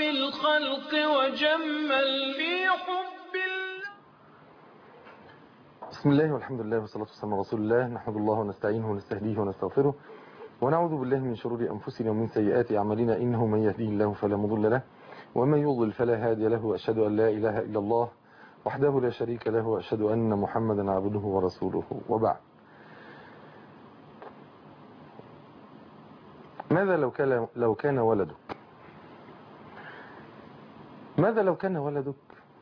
الخلق وجمل في حب الله بسم الله والحمد لله والصلاة والسلام على رسول الله نحمد الله ونستعينه ونستهديه ونستغفره ونعوذ بالله من شرور أنفسنا ومن سيئات أعمالنا إنه من يهديه الله فلا مضل له ومن يضلل فلا هادي له وأشهد أن لا إله إلا الله وحده لا شريك له وأشهد أن محمدا عبده ورسوله وبعد ماذا لو كان لو كان ولدك ماذا لو كان ولدك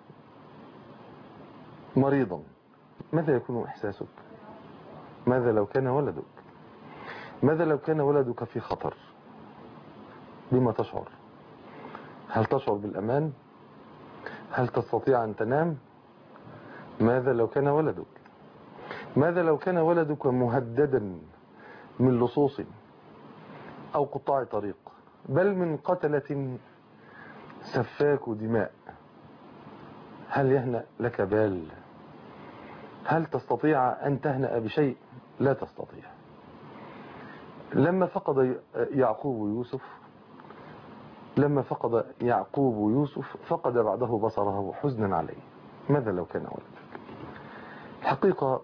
مريضا ماذا يكون إحساسك ماذا لو كان ولدك ماذا لو كان ولدك في خطر بما تشعر هل تشعر بالأمان هل تستطيع أن تنام ماذا لو كان ولدك ماذا لو كان ولدك مهددا من لصوص أو قطاع طريق بل من قتلة سفاك دماء هل يهنأ لك بال هل تستطيع أن تهنأ بشيء لا تستطيع لما فقد يعقوب يوسف لما فقد يعقوب يوسف فقد بعده بصره حزنا عليه ماذا لو كان ولدك الحقيقة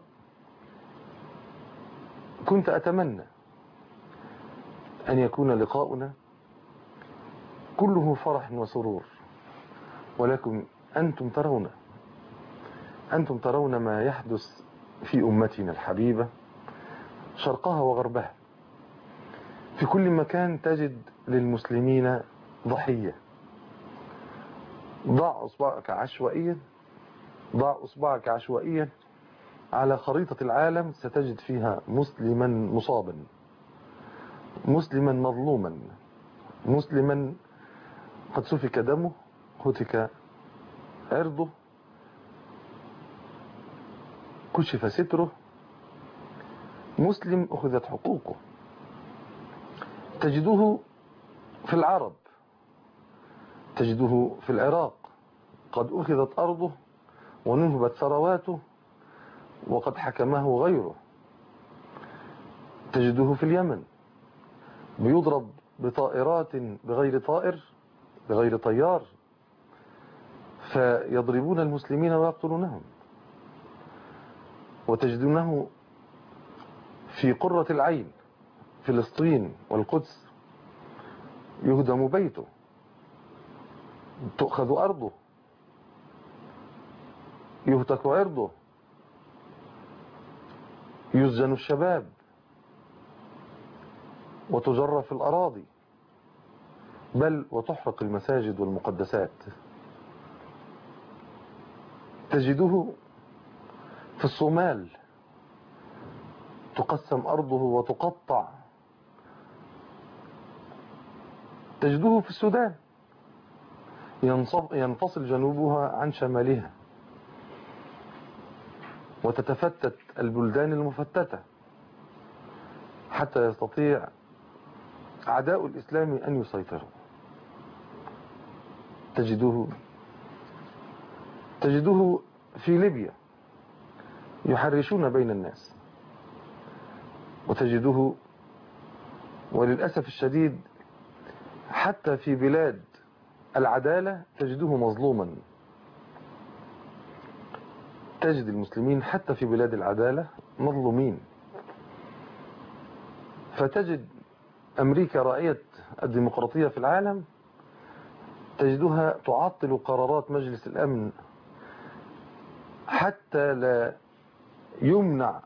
كنت أتمنى أن يكون لقاؤنا كله فرح وسرور ولكن أنتم ترون أنتم ترون ما يحدث في أمتنا الحبيبة شرقها وغربها في كل مكان تجد للمسلمين ضحية ضع أصبعك عشوائيا ضع أصبعك عشوائيا على خريطة العالم ستجد فيها مسلما مصابا مسلما مظلوما مسلما قد سفك دمه هتك عرضه كشف ستره مسلم أخذت حقوقه تجده في العرب تجده في العراق قد أخذت أرضه ونهبت ثرواته وقد حكمه غيره تجده في اليمن بيضرب بطائرات بغير طائر بغير طيار فيضربون المسلمين ويقتلونهم وتجدونه في قرة العين فلسطين والقدس يهدم بيته تؤخذ أرضه يهتك عرضه يسجن الشباب وتجرف الأراضي بل وتحرق المساجد والمقدسات تجده في الصومال تقسم أرضه وتقطع تجده في السودان ينفصل جنوبها عن شمالها وتتفتت البلدان المفتتة حتى يستطيع أعداء الإسلام أن يسيطروا تجده تجده في ليبيا يحرشون بين الناس وتجده وللأسف الشديد حتى في بلاد العدالة تجده مظلوما تجد المسلمين حتى في بلاد العدالة مظلومين فتجد أمريكا رأية الديمقراطية في العالم تجدها تعطل قرارات مجلس الأمن حتى لا يمنع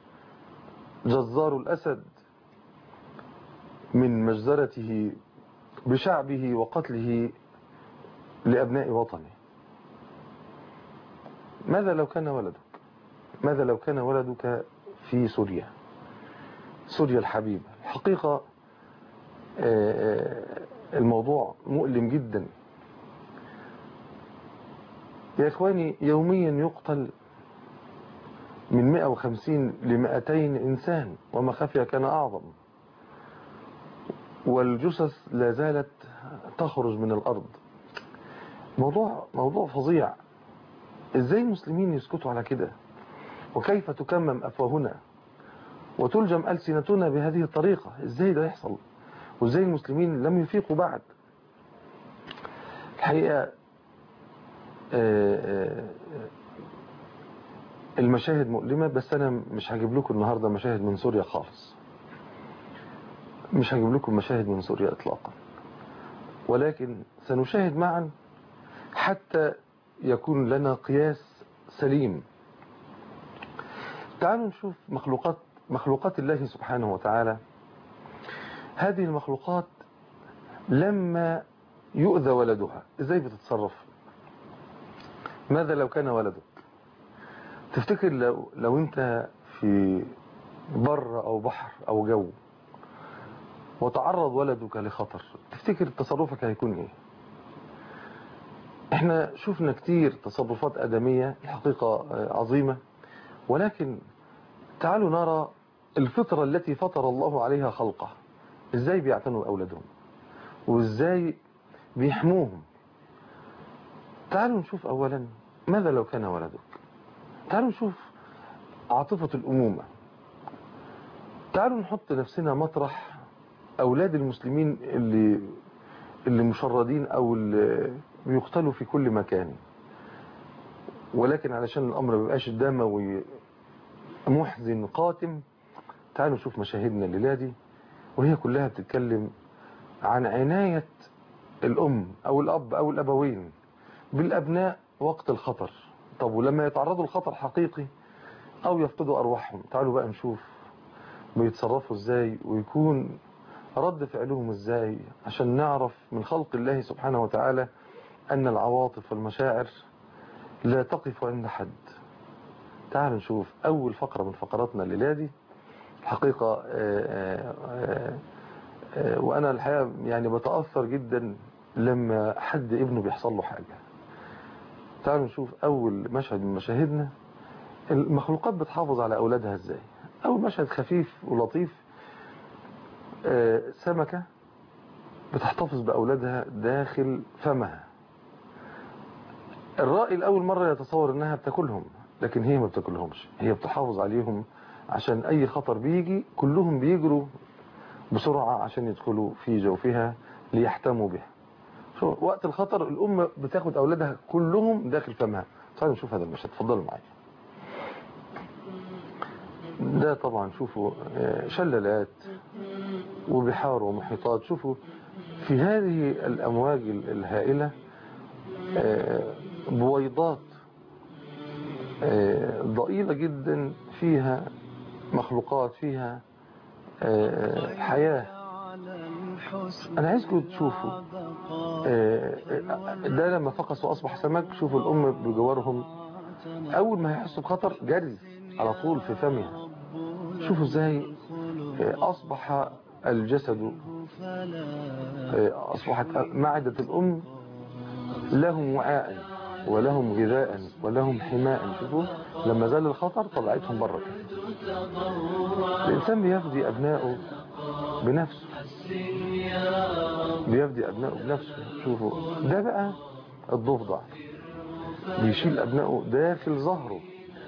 جزار الأسد من مجزرته بشعبه وقتله لأبناء وطنه ماذا لو كان ولدك ماذا لو كان ولدك في سوريا سوريا الحبيبة الحقيقة الموضوع مؤلم جدا يا إخواني يوميا يقتل من 150 ل 200 إنسان وما خفي كان أعظم والجثث لا زالت تخرج من الأرض موضوع موضوع فظيع ازاي المسلمين يسكتوا على كده وكيف تكمم أفواهنا وتلجم ألسنتنا بهذه الطريقة ازاي ده يحصل وازاي المسلمين لم يفيقوا بعد الحقيقة آه، آه، المشاهد مؤلمة بس أنا مش هجيب لكم النهاردة مشاهد من سوريا خالص مش هجيب لكم مشاهد من سوريا إطلاقا ولكن سنشاهد معا حتى يكون لنا قياس سليم تعالوا نشوف مخلوقات مخلوقات الله سبحانه وتعالى هذه المخلوقات لما يؤذى ولدها ازاي بتتصرف ماذا لو كان ولدك تفتكر لو, لو انت في بر او بحر او جو وتعرض ولدك لخطر تفتكر تصرفك هيكون ايه احنا شفنا كتير تصرفات ادمية الحقيقة عظيمة ولكن تعالوا نرى الفطرة التي فطر الله عليها خلقه ازاي بيعتنوا اولادهم وازاي بيحموهم تعالوا نشوف اولا ماذا لو كان ولدك تعالوا نشوف عاطفة الامومة تعالوا نحط نفسنا مطرح اولاد المسلمين اللي اللي مشردين او اللي بيقتلوا في كل مكان ولكن علشان الامر ما يبقاش دموي محزن قاتم تعالوا نشوف مشاهدنا الليله دي وهي كلها بتتكلم عن عناية الأم أو الأب أو الأبوين بالأبناء وقت الخطر طب ولما يتعرضوا لخطر حقيقي أو يفقدوا أرواحهم تعالوا بقى نشوف بيتصرفوا إزاي ويكون رد فعلهم إزاي عشان نعرف من خلق الله سبحانه وتعالى أن العواطف والمشاعر لا تقف عند حد تعالوا نشوف أول فقرة من فقراتنا الليلة دي الحقيقة آآ آآ آآ وأنا الحقيقة يعني بتأثر جدا لما حد ابنه بيحصل له حاجة تعالوا نشوف أول مشهد من مشاهدنا المخلوقات بتحافظ على أولادها إزاي أول مشهد خفيف ولطيف سمكة بتحتفظ بأولادها داخل فمها الرائي الأول مرة يتصور أنها بتاكلهم لكن هي ما بتاكلهمش هي بتحافظ عليهم عشان أي خطر بيجي كلهم بيجروا بسرعة عشان يدخلوا في جوفها ليحتموا بها شو وقت الخطر الأم بتاخد أولادها كلهم داخل فمها تعالوا نشوف هذا المشهد اتفضلوا معايا ده طبعا شوفوا شلالات وبحار ومحيطات شوفوا في هذه الأمواج الهائلة بويضات ضئيلة جدا فيها مخلوقات فيها حياة أنا عايزكم تشوفوا ده لما فقس وأصبح سمك شوفوا الأم بجوارهم أول ما يحسوا بخطر جري على طول في فمها شوفوا ازاي أصبح الجسد أصبحت معدة الأم لهم وعاء ولهم غذاء ولهم حماء شوفوا لما زال الخطر طلعتهم بره الإنسان بيفدي أبنائه بنفسه بيفدي أبنائه بنفسه شوفوا ده بقى الضفدع بيشيل أبنائه داخل ظهره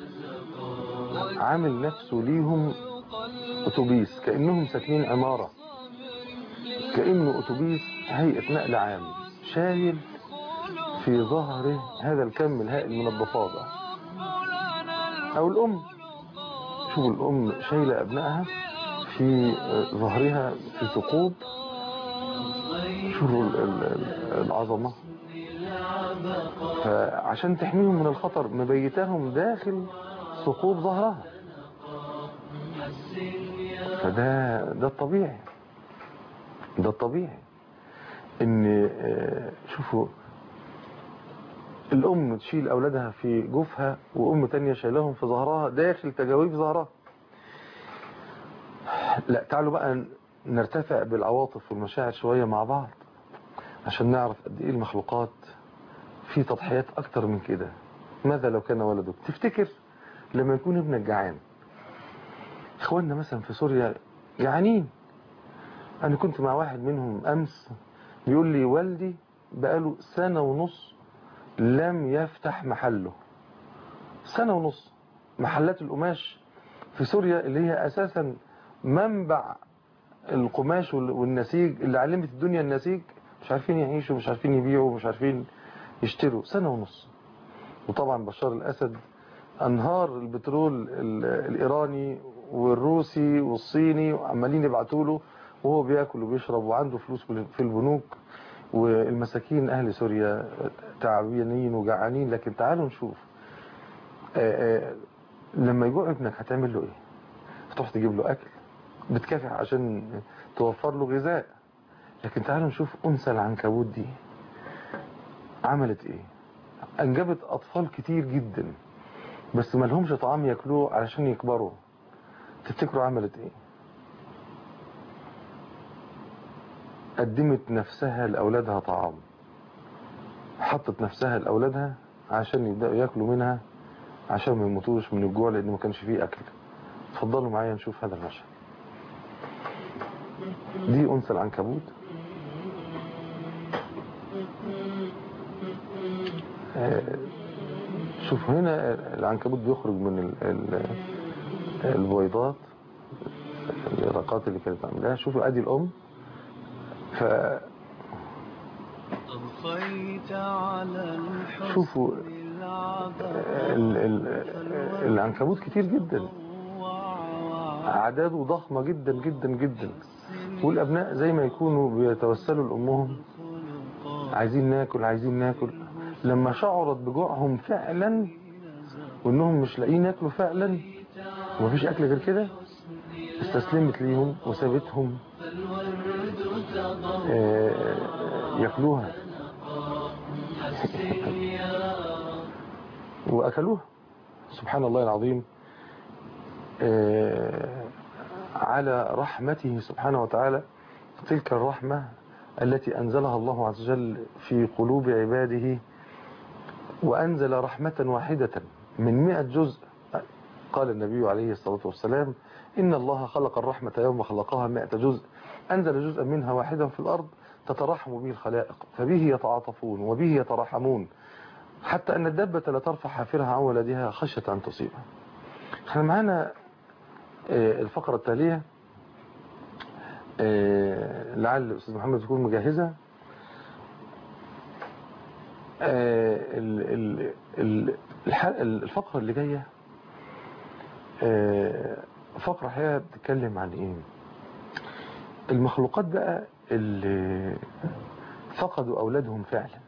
عامل نفسه ليهم أتوبيس كأنهم ساكنين عمارة كأنه أتوبيس هيئة نقل عام شايل في ظهره هذا الكم الهائل من الضفادع أو الأم شوفوا الأم شايلة أبنائها في ظهرها في ثقوب شوفوا العظمة فعشان تحميهم من الخطر مبيتاهم داخل ثقوب ظهرها فده ده الطبيعي ده الطبيعي ان شوفوا الام تشيل اولادها في جوفها وام تانية شايلهم في ظهرها داخل تجاويف ظهرها لا تعالوا بقى نرتفع بالعواطف والمشاعر شوية مع بعض عشان نعرف قد ايه المخلوقات في تضحيات اكتر من كده ماذا لو كان ولدك تفتكر لما يكون ابنك جعان اخواننا مثلا في سوريا جعانين انا كنت مع واحد منهم امس بيقول لي والدي بقاله سنة ونص لم يفتح محله سنة ونص محلات القماش في سوريا اللي هي اساسا منبع القماش والنسيج اللي علمت الدنيا النسيج مش عارفين يعيشوا مش عارفين يبيعوا مش عارفين يشتروا سنة ونص وطبعا بشار الأسد أنهار البترول ال- الإيراني والروسي والصيني عمالين يبعتوا له وهو بياكل وبيشرب وعنده فلوس في البنوك والمساكين أهل سوريا تعبانين وجعانين لكن تعالوا نشوف آه، آه، لما يجوع ابنك هتعمل له ايه هتروح تجيب له اكل بتكافح عشان توفر له غذاء لكن تعالوا نشوف انثى العنكبوت دي عملت ايه انجبت اطفال كتير جدا بس ما لهمش طعام ياكلوه علشان يكبروا تفتكروا عملت ايه قدمت نفسها لاولادها طعام حطت نفسها لاولادها عشان يبداوا ياكلوا منها عشان ما يموتوش من الجوع لان ما كانش فيه اكل اتفضلوا معايا نشوف هذا المشهد دي انثى العنكبوت آه، شوف هنا العنكبوت بيخرج من ال- ال- البويضات اليرقات اللي كانت عاملاها شوفوا ادي الام ف أضفيت على الحسن شوفوا العذاب ال- ال- العنكبوت كتير جدا أعداده ضخمة جدا جدا جدا والأبناء زي ما يكونوا بيتوسلوا لأمهم عايزين ناكل عايزين ناكل لما شعرت بجوعهم فعلا وإنهم مش لاقيين ياكلوا فعلا ومفيش أكل غير كده استسلمت ليهم وسابتهم آه، ياكلوها وأكلوها سبحان الله العظيم آه، على رحمته سبحانه وتعالى تلك الرحمة التي أنزلها الله عز وجل في قلوب عباده وأنزل رحمة واحدة من مئة جزء قال النبي عليه الصلاة والسلام إن الله خلق الرحمة يوم خلقها مئة جزء أنزل جزءا منها واحدا في الأرض تترحم به الخلائق فبه يتعاطفون وبه يتراحمون حتى أن الدابة لا ترفع حافرها عن ولدها خشية أن تصيبها احنا معانا آه، الفقرة التالية آه، لعل الأستاذ محمد يكون مجهزة آه، ال- ال- ال- الح- الفقرة اللي جاية آه، فقرة حقيقة بتتكلم عن ايه المخلوقات بقى اللي فقدوا أولادهم فعلا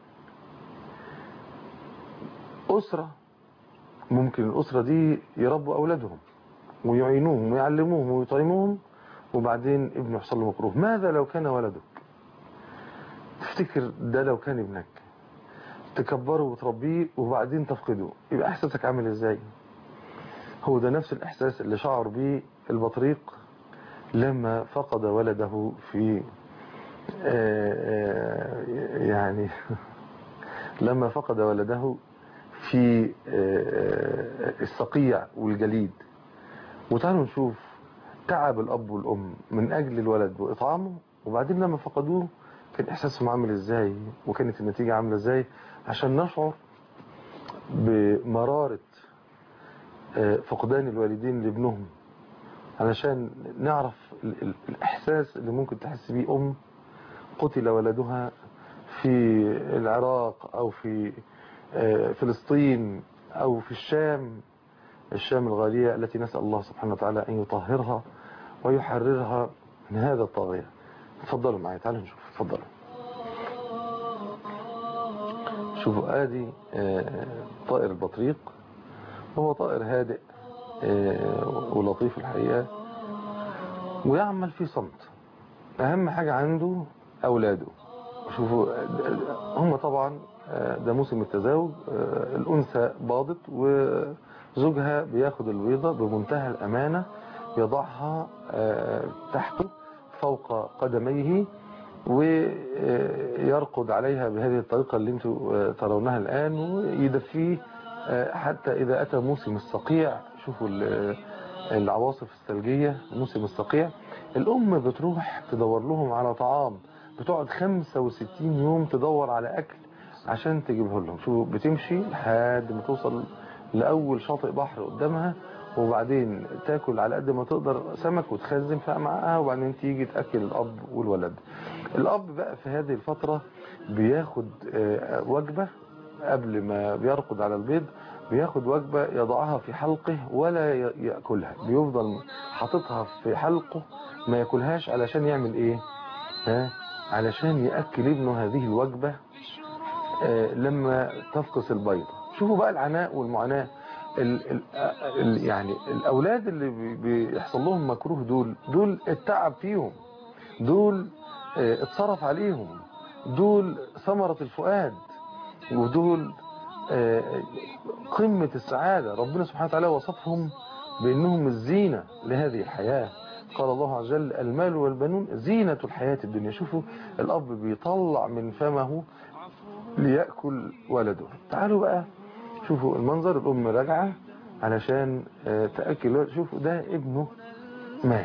أسرة ممكن الأسرة دي يربوا أولادهم ويعينوهم ويعلموهم ويطعموهم وبعدين ابنه يحصل له مكروه ماذا لو كان ولدك تفتكر ده لو كان ابنك تكبره وتربيه وبعدين تفقده يبقى احساسك عامل ازاي هو ده نفس الاحساس اللي شعر بيه البطريق لما فقد ولده في آه، آه، يعني لما فقد ولده في آه، الصقيع والجليد وتعالوا نشوف تعب الأب والأم من أجل الولد وإطعامه وبعدين لما فقدوه كان إحساسهم عامل إزاي وكانت النتيجة عاملة إزاي عشان نشعر بمرارة آه، فقدان الوالدين لابنهم علشان نعرف ال- ال- الإحساس اللي ممكن تحس بيه أم قتل ولدها في العراق أو في آه، فلسطين أو في الشام الشام الغالية التي نسأل الله سبحانه وتعالى أن يطهرها ويحررها من هذا الطاغية تفضلوا معي تعالوا نشوف تفضلوا شوفوا آدي آه، طائر البطريق وهو طائر هادئ آه، ولطيف الحقيقة ويعمل في صمت أهم حاجة عنده أولاده شوفوا آه، هم طبعا آه، ده موسم التزاوج آه، الأنثى باضت وزوجها بياخد البيضة بمنتهى الأمانة يضعها آه، تحته فوق قدميه ويرقد عليها بهذه الطريقة اللي انتم آه، ترونها الآن ويدفيه آه، حتى إذا أتى موسم الصقيع شوفوا ال- العواصف الثلجية موسم الصقيع الأم بتروح تدور لهم على طعام بتقعد 65 يوم تدور على أكل عشان تجيبه لهم شوفوا بتمشي لحد ما توصل لأول شاطئ بحر قدامها وبعدين تاكل على قد ما تقدر سمك وتخزن فيها معاها وبعدين تيجي تاكل الاب والولد الاب بقى في هذه الفتره بياخد آه، وجبه قبل ما بيرقد على البيض بياخد وجبه يضعها في حلقه ولا ي- ياكلها بيفضل حاططها في حلقه ما ياكلهاش علشان يعمل ايه ها علشان ياكل ابنه هذه الوجبه آه، لما تفقس البيضة شوفوا بقى العناء والمعاناة ال ال ال يعني الأولاد اللي بي- بيحصل لهم مكروه دول دول التعب فيهم دول آه، اتصرف عليهم دول ثمرة الفؤاد ودول آه، قمة السعادة ربنا سبحانه وتعالى وصفهم بأنهم الزينة لهذه الحياة قال الله عز وجل المال والبنون زينة الحياة الدنيا شوفوا الأب بيطلع من فمه ليأكل ولده تعالوا بقى شوفوا المنظر الأم راجعة علشان آه، تأكل ولد. شوفوا ده ابنه مات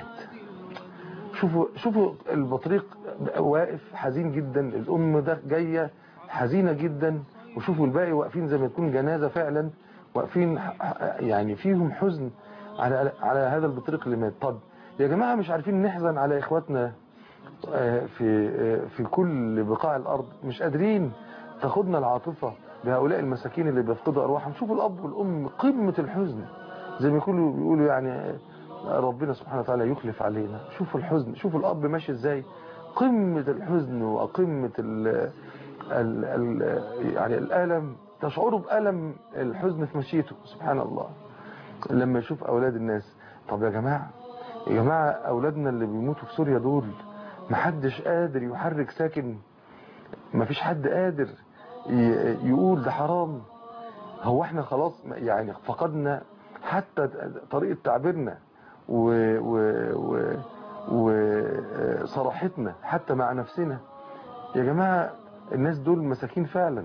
شوفوا شوفوا البطريق واقف حزين جدا الأم ده جاية حزينة جدا وشوفوا الباقي واقفين زي ما تكون جنازة فعلا واقفين ح- ح- يعني فيهم حزن على على هذا البطريق اللي مات طب يا جماعة مش عارفين نحزن على إخواتنا آه، في آه، في كل بقاع الأرض مش قادرين تاخدنا العاطفة بهؤلاء المساكين اللي بيفقدوا أرواحهم شوفوا الأب والأم قمة الحزن زي ما يقولوا بيقولوا يعني آه، ربنا سبحانه وتعالى يخلف علينا شوفوا الحزن شوفوا الأب ماشي إزاي قمة الحزن وقمة ال ال ال يعني الألم تشعروا بألم الحزن في مشيته سبحان الله لما يشوف أولاد الناس طب يا جماعة يا جماعة أولادنا اللي بيموتوا في سوريا دول محدش قادر يحرك ساكن مفيش حد قادر ي- يقول ده حرام هو احنا خلاص يعني فقدنا حتى طريقة تعبيرنا و و و وصراحتنا حتى مع نفسنا يا جماعة الناس دول مساكين فعلا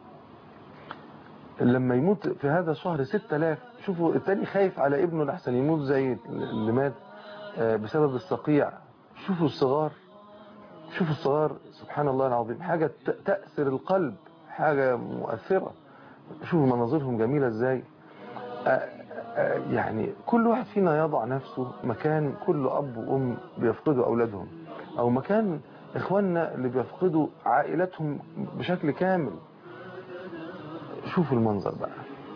لما يموت في هذا الشهر 6000 شوفوا التاني خايف على ابنه لحسن يموت زي اللي مات آه، بسبب الصقيع شوفوا الصغار شوفوا الصغار سبحان الله العظيم حاجة ت- تأثر القلب حاجة مؤثرة شوفوا مناظرهم جميلة ازاي آه، آه، يعني كل واحد فينا يضع نفسه مكان كل أب وأم بيفقدوا أولادهم أو مكان إخواننا اللي بيفقدوا عائلتهم بشكل كامل شوفوا المنظر بقى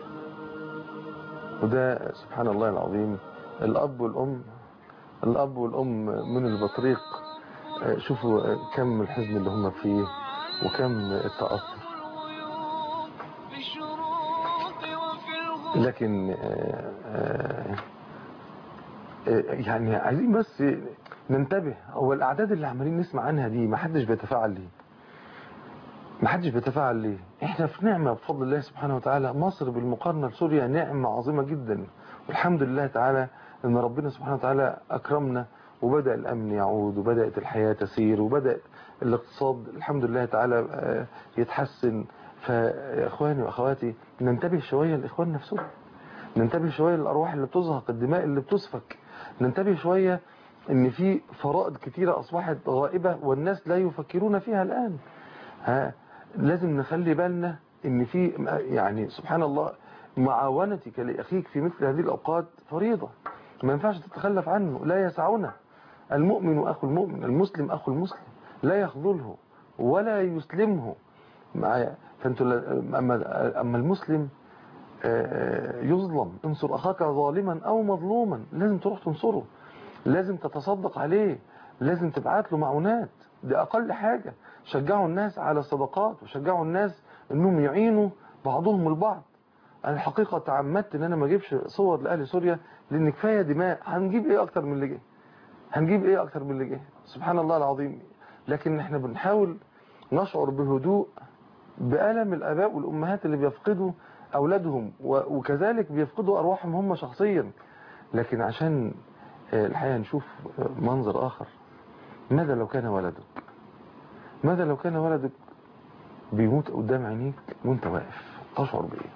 وده سبحان الله العظيم الأب والأم الأب والأم من البطريق آه، شوفوا آه، كم الحزن اللي هم فيه وكم التأثر في الشروق وفي الغروب لكن آه، آه، آه، يعني عايزين بس ننتبه هو الأعداد اللي عمالين نسمع عنها دي ما حدش بيتفاعل ليه ما حدش بيتفاعل ليه احنا في نعمة بفضل الله سبحانه وتعالى مصر بالمقارنة لسوريا نعمة عظيمة جدا والحمد لله تعالى ان ربنا سبحانه وتعالى اكرمنا وبدأ الامن يعود وبدأت الحياة تسير وبدأ الاقتصاد الحمد لله تعالى آه، يتحسن فيا اخواني واخواتي ننتبه شوية لاخوان نفسهم ننتبه شوية للارواح اللي بتزهق الدماء اللي بتسفك ننتبه شوية ان في فرائض كتيرة اصبحت غائبة والناس لا يفكرون فيها الان ها لازم نخلي بالنا ان في يعني سبحان الله معاونتك لاخيك في مثل هذه الاوقات فريضة ما ينفعش تتخلف عنه لا يسعنا المؤمن اخو المؤمن المسلم اخو المسلم لا يخذله ولا يسلمه معايا فانتوا لا- اما اما المسلم آه، يظلم انصر اخاك ظالما او مظلوما لازم تروح تنصره لازم تتصدق عليه لازم تبعت له معونات دي اقل حاجة شجعوا الناس على الصدقات وشجعوا الناس انهم يعينوا بعضهم البعض انا الحقيقة تعمدت ان انا ما اجيبش صور لاهل سوريا لان كفاية دماء هنجيب ايه اكتر من اللي جه هنجيب ايه اكتر من اللي جه سبحان الله العظيم لكن احنا بنحاول نشعر بهدوء بألم الآباء والأمهات اللي بيفقدوا أولادهم و- وكذلك بيفقدوا أرواحهم هم شخصيا لكن عشان آه، الحقيقة نشوف آه، منظر آخر ماذا لو كان ولدك ماذا لو كان ولدك بيموت قدام عينيك وانت واقف تشعر بإيه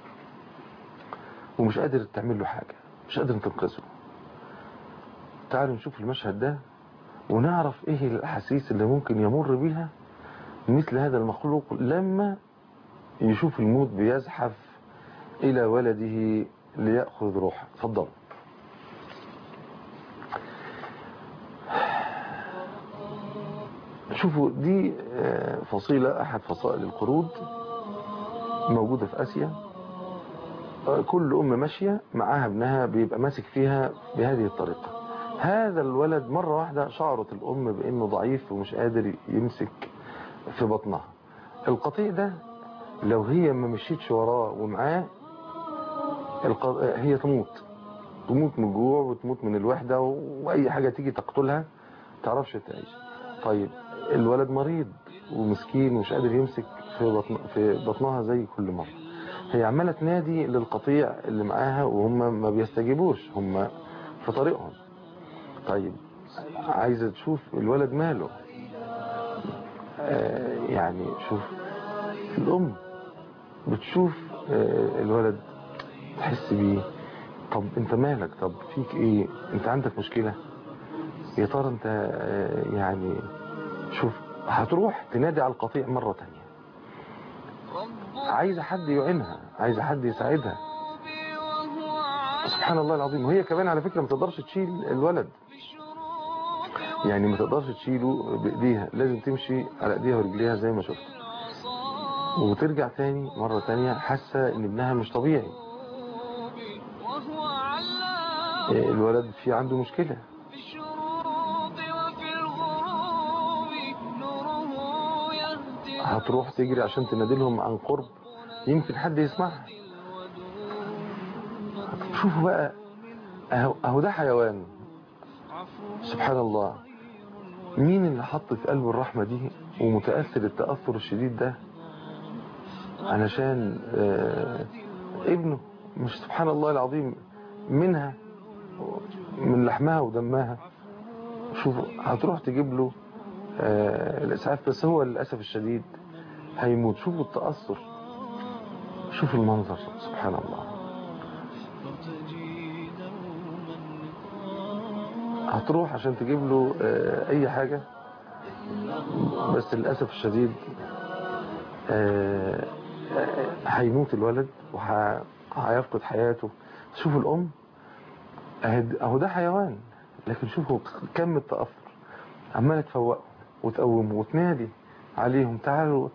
ومش قادر تعمل له حاجة مش قادر تنقذه تعالوا نشوف المشهد ده ونعرف ايه الأحاسيس اللي ممكن يمر بيها مثل هذا المخلوق لما يشوف الموت بيزحف إلى ولده ليأخذ روحه تفضل شوفوا دي آه، فصيلة أحد فصائل القرود موجودة في آسيا آه، كل أم ماشية معاها ابنها بيبقى ماسك فيها بهذه الطريقة هذا الولد مرة واحدة شعرت الأم بأنه ضعيف ومش قادر يمسك في بطنها القطيع ده لو هي ما مشيتش وراه ومعاه الق- هي تموت تموت من الجوع وتموت من الوحدة وأي حاجة تيجي تقتلها تعرفش تعيش طيب الولد مريض ومسكين ومش قادر يمسك في, بطن في بطنها زي كل مرة هي عمالة تنادي للقطيع اللي معاها وهم ما بيستجيبوش هم في طريقهم طيب عايزة تشوف الولد ماله آه يعني شوف الأم بتشوف آه الولد تحس بيه طب انت مالك طب فيك ايه انت عندك مشكلة يا ترى انت آه، يعني شوف هتروح تنادي على القطيع مرة تانية عايزة حد يعينها عايزة حد يساعدها سبحان الله العظيم وهي كمان على فكرة ما تقدرش تشيل الولد يعني ما تقدرش تشيله بايديها لازم تمشي على ايديها ورجليها زي ما شفت وترجع تاني مرة تانية حاسة ان ابنها مش طبيعي وهو علام إيه، الولد في عنده مشكلة في الشروق وفي الغروب نوره يهدي هتروح تجري عشان تنادلهم عن قرب يمكن حد يسمعها شوفوا بقى اهو أهو ده حيوان سبحان الله مين اللي حط في قلبه الرحمة دي ومتأثر التأثر الشديد ده علشان آه ابنه مش سبحان الله العظيم منها من لحمها ودمها شوف هتروح تجيب له آه الإسعاف بس هو للأسف الشديد هيموت شوفوا التأثر شوف المنظر سبحان الله هتروح عشان تجيب له آه، اي حاجة بس للأسف الشديد آه، آه، هيموت الولد وهيفقد حياته شوفوا الأم أهد- اهو ده حيوان لكن شوفوا كم التأثر عمالة تفوقه وتقومه وتنادي عليهم تعالوا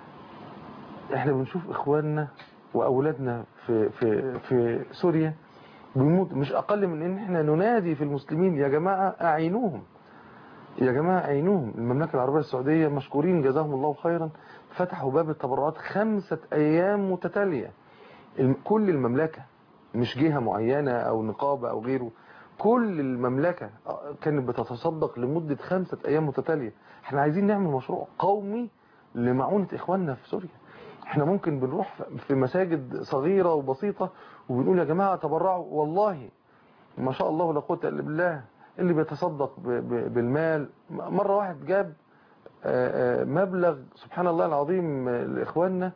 احنا بنشوف اخواننا واولادنا في في في سوريا بيموت مش اقل من ان احنا ننادي في المسلمين يا جماعة اعينوهم يا جماعة اعينوهم المملكة العربية السعودية مشكورين جزاهم الله خيرا فتحوا باب التبرعات خمسة ايام متتالية الم- كل المملكة مش جهة معينة او نقابة او غيره كل المملكة كانت بتتصدق لمدة خمسة ايام متتالية احنا عايزين نعمل مشروع قومي لمعونة اخواننا في سوريا احنا ممكن بنروح في مساجد صغيرة وبسيطة وبنقول يا جماعة تبرعوا والله ما شاء الله لا قوه الا بالله اللي بيتصدق ب- ب- بالمال مرة واحد جاب آه، آه، مبلغ سبحان الله العظيم آه، لإخواننا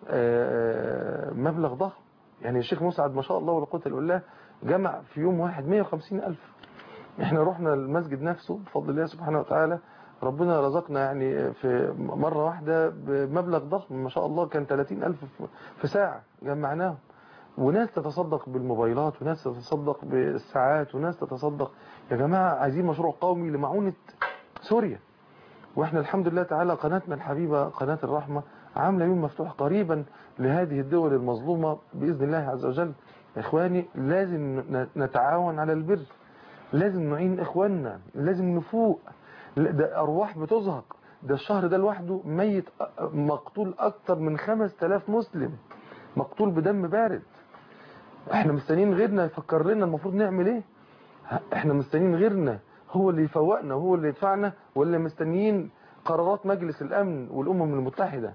آه، آه، مبلغ ضخم يعني الشيخ مسعد ما شاء الله ولا قوه الا بالله جمع في يوم واحد 150 ألف احنا رحنا المسجد نفسه بفضل الله سبحانه وتعالى ربنا رزقنا يعني في مرة واحدة بمبلغ ضخم ما شاء الله كان 30 ألف في ساعة جمعناهم وناس تتصدق بالموبايلات وناس تتصدق بالساعات وناس تتصدق يا جماعة عايزين مشروع قومي لمعونة سوريا واحنا الحمد لله تعالى قناتنا الحبيبة قناة الرحمة عاملة يوم مفتوح قريبا لهذه الدول المظلومة بإذن الله عز وجل إخواني لازم ن- نتعاون على البر لازم نعين إخواننا لازم نفوق لا، ده أرواح بتزهق ده الشهر ده لوحده ميت أ- مقتول أكتر من 5000 مسلم مقتول بدم بارد احنا مستنيين غيرنا يفكر لنا المفروض نعمل ايه ه- احنا مستنيين غيرنا هو اللي يفوقنا وهو اللي يدفعنا ولا مستنيين قرارات مجلس الامن والامم المتحدة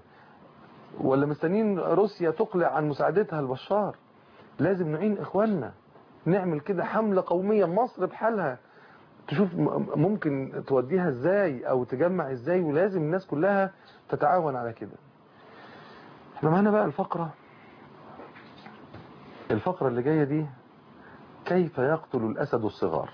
ولا مستنيين روسيا تقلع عن مساعدتها لبشار لازم نعين اخواننا نعمل كده حملة قومية مصر بحالها تشوف م- ممكن توديها ازاي او تجمع ازاي ولازم الناس كلها تتعاون على كده احنا معانا بقى الفقرة الفقرة اللي جاية دي كيف يقتل الأسد الصغار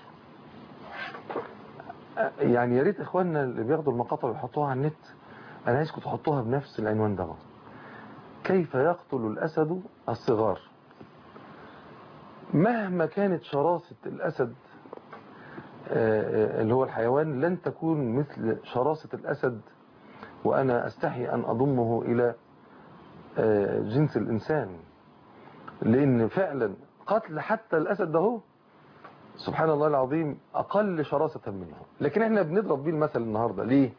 أ- يعني يا ريت إخواننا اللي بياخدوا المقاطع ويحطوها على النت أنا عايزكم تحطوها بنفس العنوان ده كيف يقتل الأسد الصغار مهما كانت شراسة الأسد آه، اللي هو الحيوان لن تكون مثل شراسة الأسد وأنا أستحي أن أضمه إلى آه، جنس الإنسان لأن فعلا قتل حتى الأسد ده هو سبحان الله العظيم أقل شراسة منه لكن احنا بنضرب بيه المثل النهاردة ليه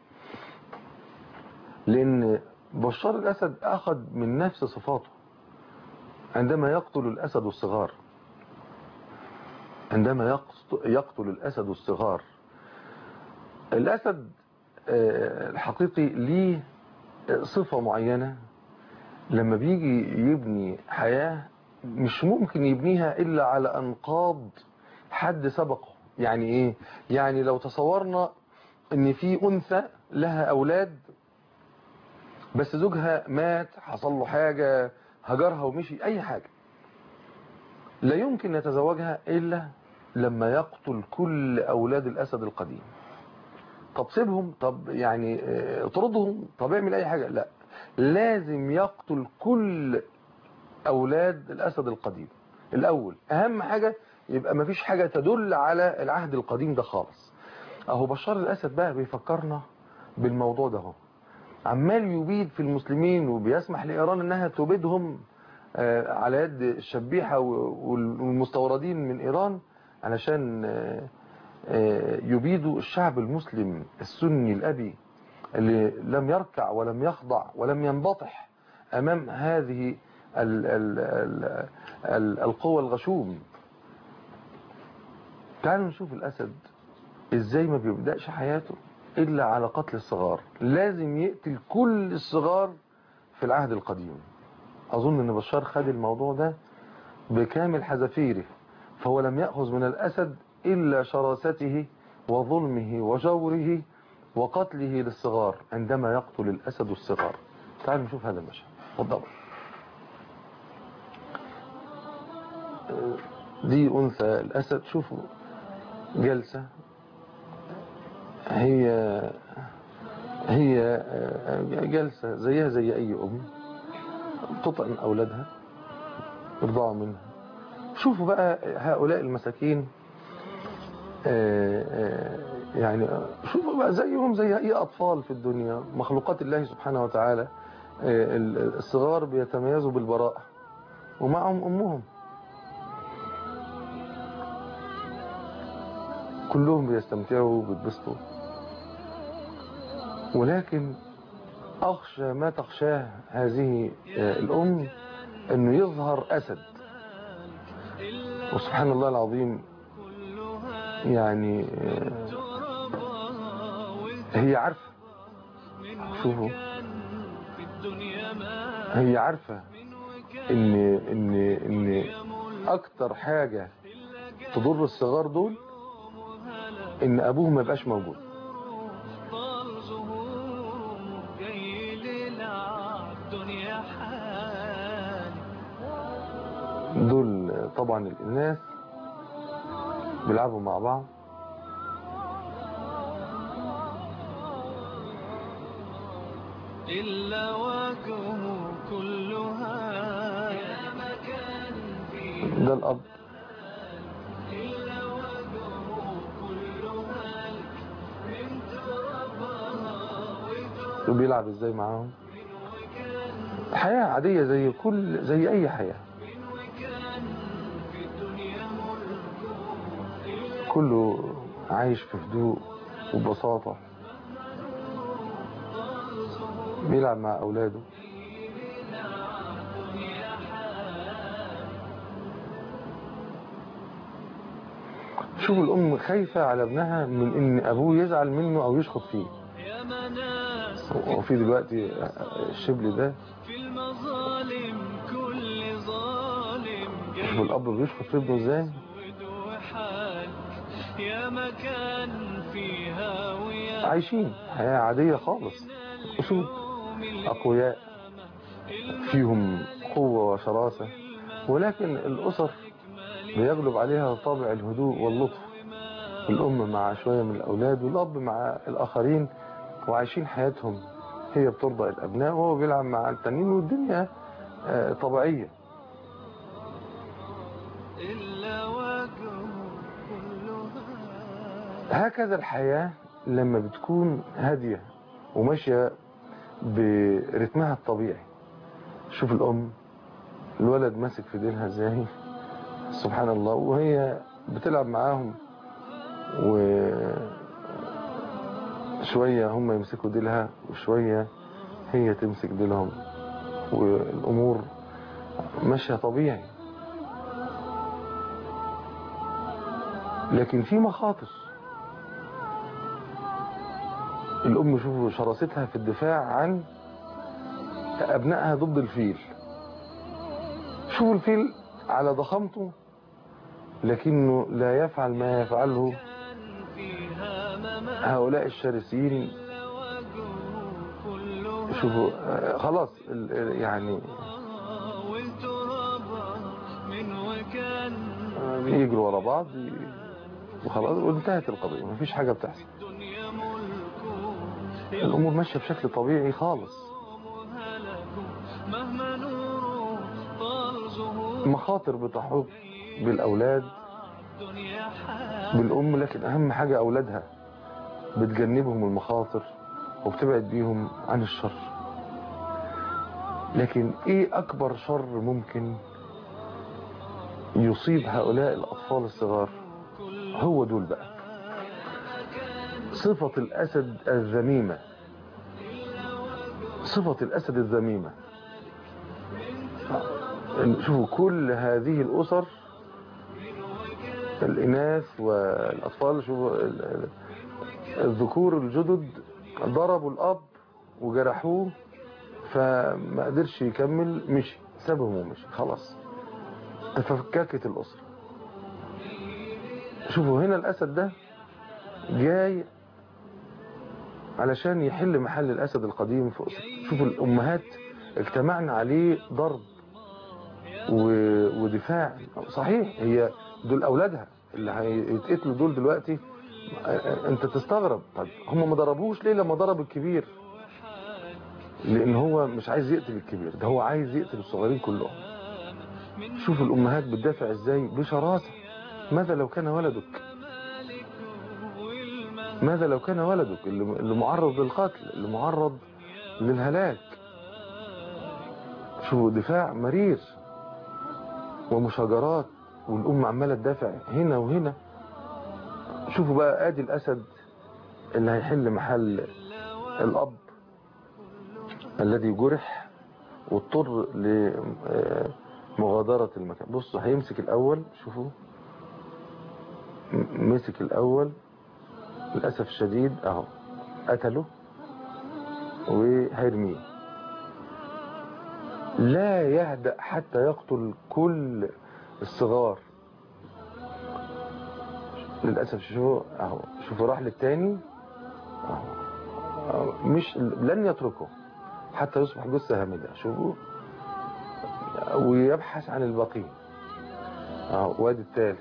لأن بشار الأسد أخذ من نفس صفاته عندما يقتل الأسد الصغار عندما يقت- يقتل الأسد الصغار الأسد آه، الحقيقي ليه صفة معينة لما بيجي يبني حياة مش ممكن يبنيها إلا على أنقاض حد سبقه يعني إيه؟ يعني لو تصورنا إن في أنثى لها أولاد بس زوجها مات حصل له حاجة هجرها ومشي أي حاجة لا يمكن يتزوجها إلا لما يقتل كل أولاد الأسد القديم طب سيبهم طب يعني آه، اطردهم طب اعمل أي حاجة لا لازم يقتل كل أولاد الأسد القديم الأول أهم حاجة يبقى مفيش حاجة تدل على العهد القديم ده خالص أهو بشار الأسد بقى بيفكرنا بالموضوع ده هو عمال يبيد في المسلمين وبيسمح لإيران أنها تبيدهم آه، على يد الشبيحة و- والمستوردين من إيران علشان آه، آه، يبيدوا الشعب المسلم السني الأبي اللي لم يركع ولم يخضع ولم ينبطح أمام هذه ال ال ال ال القوى الغشوم تعالوا نشوف الأسد إزاي ما بيبدأش حياته إلا على قتل الصغار لازم يقتل كل الصغار في العهد القديم أظن أن بشار خد الموضوع ده بكامل حذافيره فهو لم يأخذ من الأسد إلا شراسته وظلمه وجوره وقتله للصغار عندما يقتل الأسد الصغار تعالوا نشوف هذا المشهد تفضلوا دي أنثى الأسد شوفوا جلسة هي هي جلسة زيها زي أي أم تطعم أولادها يرضعوا منها شوفوا بقى هؤلاء المساكين آه، آه، يعني شوفوا بقى زيهم زي أي أطفال في الدنيا مخلوقات الله سبحانه وتعالى آه، الصغار بيتميزوا بالبراءة ومعهم أمهم كلهم بيستمتعوا وبيتبسطوا ولكن أخشى ما تخشاه هذه آه، الأم أنه يظهر أسد وسبحان الله العظيم يعني آه، هي عارفة شوفوا هي عارفة ان ان ان اكتر حاجة تضر الصغار دول ان ابوهم ما يبقاش موجود طال ظهوره جاي للعب دنيا حال دول طبعا الناس بيلعبوا مع بعض إلا وجهه كلها يا مكان فيه ده الاب إلا وجهه كلها من ترابها وبيلعب ازاي معاهم حياة عادية زي كل زي اي حياة وكان في الدنيا ملكه كله عايش في هدوء وبساطة بيلعب مع أولاده شوف الأم خايفة على ابنها من إن أبوه يزعل منه أو يشخط فيه يا مناس وفي دلوقتي الشبل ده في المظالم كل ظالم شوف الأب بيشخط في ابنه إزاي جيد وحال يا مكان فيها ويا عايشين حياة عادية خالص أسود أقوياء فيهم قوة وشراسة ولكن الأسر بيغلب عليها طابع الهدوء واللطف الأم مع شوية من الأولاد والأب مع الآخرين وعايشين حياتهم هي بترضى الأبناء وهو بيلعب مع التانيين والدنيا آه، طبيعية إلا وجهه كلها هكذا الحياة لما بتكون هادية وماشية برتمها الطبيعي شوف الأم الولد ماسك في ديلها ازاي سبحان الله وهي بتلعب معاهم وشوية هم يمسكوا ديلها وشوية هي تمسك ديلهم والأمور ماشية طبيعي لكن في مخاطر الأم شوفوا شراستها في الدفاع عن أبنائها ضد الفيل شوفوا الفيل على ضخامته لكنه لا يفعل ما يفعله كان فيها ممات هؤلاء الشرسين كلها شوفوا آه، خلاص ال- ال- يعني والتراب من وكان آه، بيجروا ورا بعض ي- وخلاص وانتهت القضية مفيش حاجة بتحصل الدنيا ملكه الأمور ماشية بشكل طبيعي خالص يوم هلكه مهما نوره طال ظهور مخاطر بتحوط بالأولاد الدنيا حال بالأم لكن أهم حاجة أولادها بتجنبهم المخاطر وبتبعد بيهم عن الشر لكن إيه أكبر شر ممكن يصيب هؤلاء الأطفال الصغار هو دول بقى صفة الأسد الذميمة صفة الأسد الذميمة شوفوا كل هذه الأسر الإناث والأطفال شوفوا ال- ال- الذكور الجدد ضربوا الأب وجرحوه فما قدرش يكمل مشي سابهم ومشي خلاص تفككت الأسرة شوفوا هنا الأسد ده جاي علشان يحل محل الأسد القديم في أسرة شوفوا الأمهات اجتمعنا عليه ضرب و- ودفاع صحيح هي دول أولادها اللي هيتقتلوا دول دلوقتي اه، انت تستغرب طب هم ما ضربوش ليه لما ضرب الكبير لان هو مش عايز يقتل الكبير ده هو عايز يقتل الصغيرين كلهم شوفوا الامهات بتدافع ازاي بشراسة ماذا لو كان ولدك ماذا لو كان ولدك اللي اللي معرض للقتل اللي معرض للهلاك شوفوا دفاع مرير ومشاجرات والأم عمالة تدافع هنا وهنا شوفوا بقى ادي الأسد اللي هيحل محل الأب الذي جرح واضطر لمغادرة المكان بصوا هيمسك الأول شوفوا م- مسك الأول للأسف الشديد أهو قتله وهيرميه لا يهدأ حتى يقتل كل الصغار للأسف شوفوا أهو شوفوا راح للتاني أهو أهو. مش لن يتركه حتى يصبح جثة هامدة شوفوا ويبحث عن البقية اهو وادي الثالث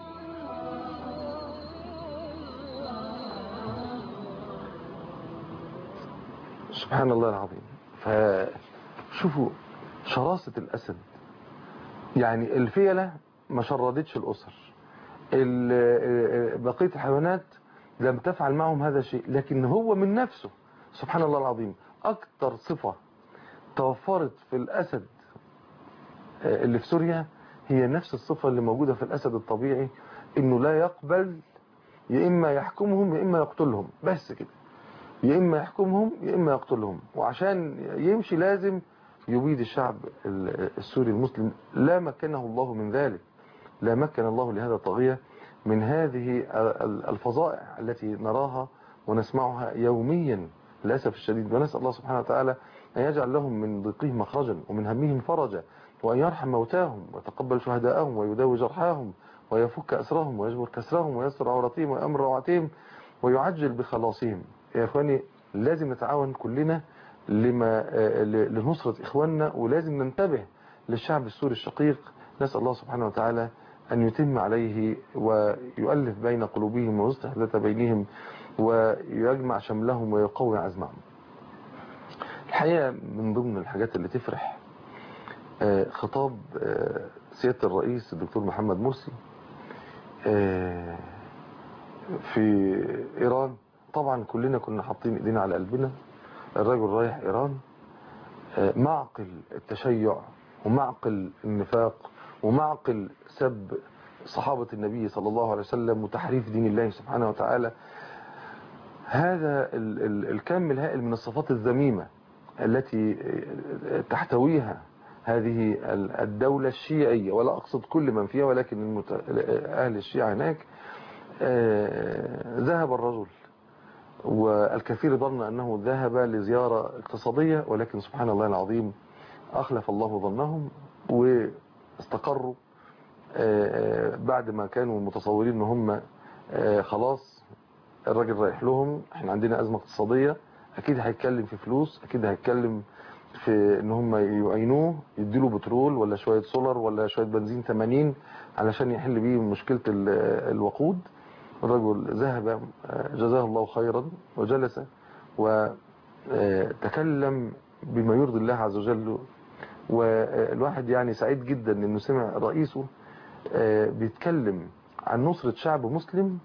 سبحان الله العظيم فشوفوا شراسة الأسد يعني الفيلة ما شردتش الأسر ال- بقية الحيوانات لم تفعل معهم هذا الشيء لكن هو من نفسه سبحان الله العظيم أكتر صفة توفرت في الأسد اللي في سوريا هي نفس الصفة اللي موجودة في الأسد الطبيعي إنه لا يقبل يا إما يحكمهم يا إما يقتلهم بس كده يا إما يحكمهم يا إما يقتلهم وعشان يمشي لازم يبيد الشعب ال- السوري المسلم لا مكنه الله من ذلك لا مكن الله لهذا الطاغية من هذه ال- الفظائع التي نراها ونسمعها يوميا للأسف الشديد ونسأل الله سبحانه وتعالى أن يجعل لهم من ضيقهم مخرجا ومن همهم فرجا وأن يرحم موتاهم ويتقبل شهداءهم ويداوي جرحاهم ويفك أسرهم ويجبر كسرهم ويسر عورتهم ويأمر روعتهم ويعجل بخلاصهم يا إخواني لازم نتعاون كلنا لما آه، ل- لنصرة إخواننا ولازم ننتبه للشعب السوري الشقيق نسأل الله سبحانه وتعالى أن يتم عليه ويؤلف بين قلوبهم ويصلح ذات بينهم ويجمع شملهم ويقوي عزمهم الحقيقة من ضمن الحاجات اللي تفرح آه، خطاب آه، سيادة الرئيس الدكتور محمد مرسي آه، في إيران طبعا كلنا كنا حاطين إيدينا على قلبنا الرجل رايح إيران آه، معقل التشيع ومعقل النفاق ومعقل سب صحابة النبي صلى الله عليه وسلم وتحريف دين الله سبحانه وتعالى هذا ال- ال- الكم الهائل من الصفات الذميمة التي تحتويها هذه ال- الدولة الشيعية ولا أقصد كل من فيها ولكن المت... أهل الشيعة هناك آه، ذهب الرجل والكثير ظن أنه ذهب لزيارة اقتصادية ولكن سبحان الله العظيم أخلف الله ظنهم واستقروا آه، بعد ما كانوا متصورين ان هم آه، خلاص الراجل رايح لهم احنا عندنا ازمه اقتصاديه اكيد هيتكلم في فلوس اكيد هيتكلم في ان هم يعينوه يديله بترول ولا شويه سولار ولا شويه بنزين 80 علشان يحل بيه مشكله ال- الوقود الرجل ذهب آه، جزاه الله خيرا وجلس وتكلم بما يرضي الله عز وجل والواحد يعني سعيد جدا انه سمع رئيسه آه، بيتكلم عن نصرة شعب مسلم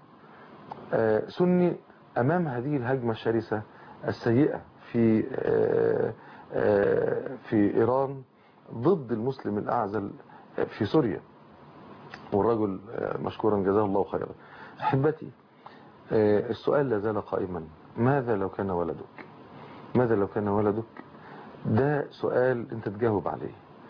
آه، سني أمام هذه الهجمة الشرسة السيئة في آه، آه، في إيران ضد المسلم الأعزل في سوريا والرجل آه، مشكورا جزاه الله خيرا أحبتي آه، السؤال لا زال قائما ماذا لو كان ولدك ماذا لو كان ولدك ده سؤال انت تجاوب عليه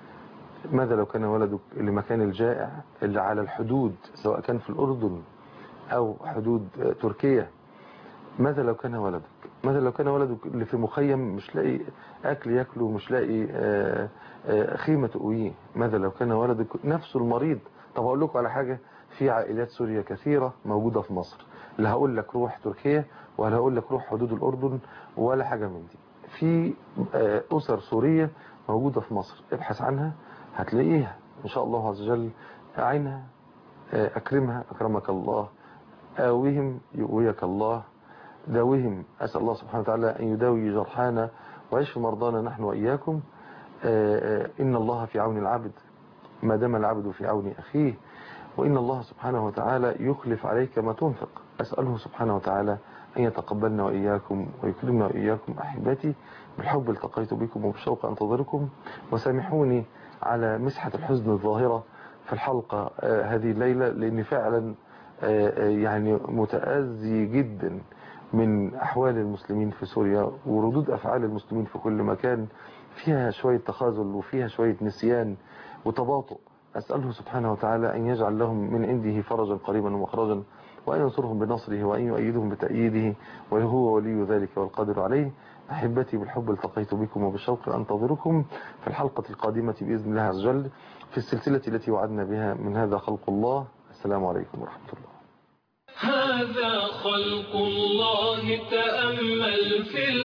ماذا لو كان ولدك اللي مكان الجائع اللي على الحدود سواء كان في الأردن أو حدود آه، تركيا ماذا لو كان ولدك ماذا لو كان ولدك اللي في مخيم مش لاقي أكل ياكله مش لاقي آه، آه، خيمة تقويه ماذا لو كان ولدك نفسه المريض طب أقول لكم على حاجة في عائلات سوريا كثيرة موجودة في مصر لا هقول لك روح تركيا ولا هقول لك روح حدود الأردن ولا حاجة من دي في آه، أسر سورية موجودة في مصر ابحث عنها هتلاقيها إن شاء الله عز وجل أعينها آه، أكرمها أكرمك الله آوهم يؤويك الله داوهم أسأل الله سبحانه وتعالى أن يداوي جرحانا ويشفي مرضانا نحن وإياكم آه، آه، إن الله في عون العبد ما دام العبد في عون أخيه وإن الله سبحانه وتعالى يخلف عليك ما تنفق أسأله سبحانه وتعالى أن يتقبلنا وإياكم ويكرمنا وإياكم أحبتي بالحب التقيت بكم وبالشوق أنتظركم وسامحوني على مسحة الحزن الظاهرة في الحلقة آه، هذه الليلة لأني فعلا آه، آه، يعني متأذي جدا من أحوال المسلمين في سوريا وردود أفعال المسلمين في كل مكان فيها شوية تخاذل وفيها شوية نسيان وتباطؤ أسأله سبحانه وتعالى أن يجعل لهم من عنده فرجا قريبا ومخرجا وأن ينصرهم بنصره وأن يؤيدهم بتأييده وهو ولي ذلك والقادر عليه أحبتي بالحب التقيت بكم وبالشوق أنتظركم في الحلقة القادمة بإذن الله عز وجل في السلسلة التي وعدنا بها من هذا خلق الله السلام عليكم ورحمة الله هذا خلق الله تأمل في